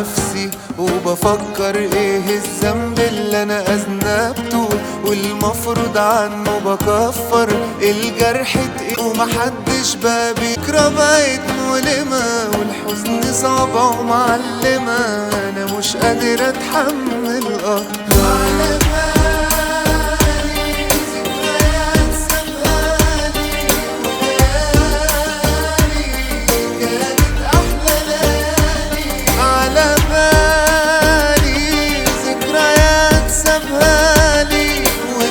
نفسي وبفكر ايه الذنب اللي انا اذنبته والمفروض عنه بكفر الجرح تقيل ومحدش بقى بيكره بقت مؤلمة والحزن صعبة ومعلمة انا مش قادر اتحمل اكتر على بالي ذكريات سابقاني كانت أحلى ليالي على بالي ذكريات سابهالي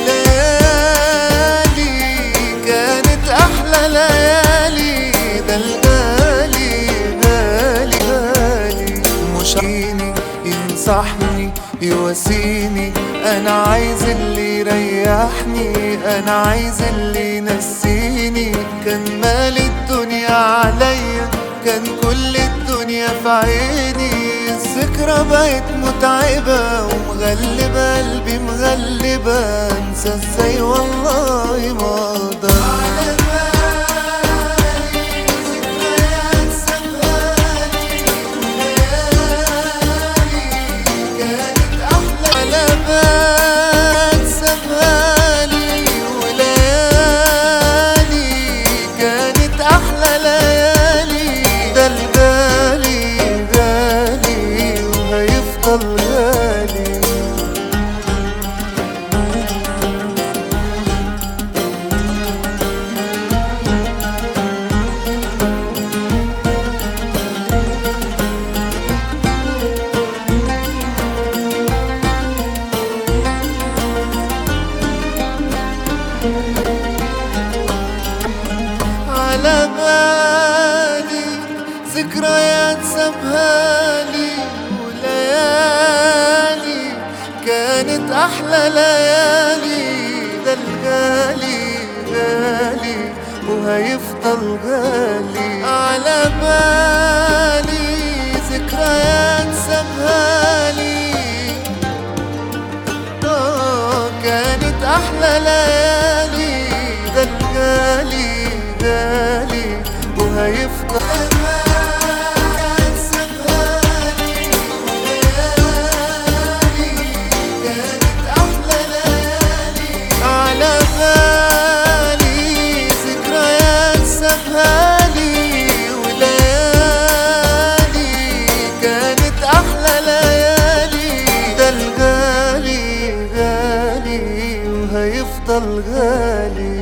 وليالي كانت أحلى ليالي ده الغالي غالي غالي مش عيني ينصحني يواسيني انا عايز اللي يريحني انا عايز اللي ينسيني كان مال الدنيا عليا كان كل الدنيا في عيني الذكرى بقت متعبة ومغلبة قلبي مغلبة انسى ازاي والله ما اقدر على بالي ذكريات سابقاني كانت أحلى لبات سابهالي وليالي كانت أحلى ليالي ده الغالي غالي وهيفضل غالي على بالي ذكريات سابهالي وليالي كانت أحلى ليالي ده الغالي غالي وهيفضل غالي على بالي ذكريات سابهالي آه، كانت أحلى ليالي ده الغالي غالي وهيفضل أمان سابهالي وليالي كانت أحلى ليالي على بالي ذكريات سابهالي وليالي كانت أحلى ليالي ده الغالي غالي وهيفضل غالي